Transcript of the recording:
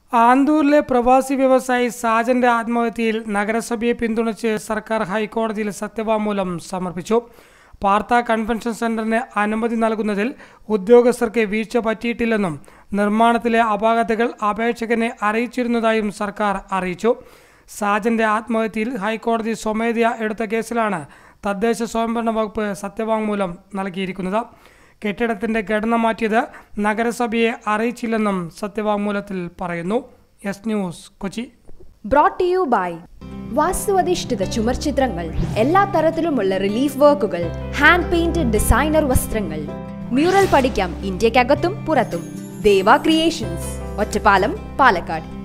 ആന്തൂരിലെ പ്രവാസി വ്യവസായി സാജന്റെ ആത്മഹത്യയിൽ നഗരസഭയെ പിന്തുണച്ച് സർക്കാർ ഹൈക്കോടതിയിൽ സത്യവാങ്മൂലം സമർപ്പിച്ചു പാർത്ത കൺവെൻഷൻ സെന്ററിന് അനുമതി നൽകുന്നതിൽ ഉദ്യോഗസ്ഥർക്ക് വീഴ്ച പറ്റിയിട്ടില്ലെന്നും നിർമ്മാണത്തിലെ അപാകതകൾ അപേക്ഷകനെ അറിയിച്ചിരുന്നതായും സർക്കാർ അറിയിച്ചു സാജന്റെ ആത്മഹത്യയിൽ ഹൈക്കോടതി സ്വമേധയാ എടുത്ത കേസിലാണ് തദ്ദേശ സ്വയംഭരണ വകുപ്പ് സത്യവാങ്മൂലം നൽകിയിരിക്കുന്നത് കെട്ടിടത്തിന്റെ ഘടന മാറ്റിയത് നഗരസഭയെ അറിയിച്ചില്ലെന്നും സത്യവാങ്മൂലത്തിൽ പറയുന്നു S news Kochi brought to you by വാസ്തുവധിഷ്ഠിത ചുമർ ചിത്രങ്ങൾ എല്ലാ തരത്തിലുമുള്ള റിലീഫ് വർക്കുകൾ ഹാൻഡ് പെയിന്റഡ് ഡിസൈനർ വസ്ത്രങ്ങൾ മ്യൂറൽ പഠിക്കാം ഇന്ത്യക്കകത്തും പുറത്തും ദേവ ക്രിയേഷൻസ് ഒറ്റപ്പാലം പാലക്കാട്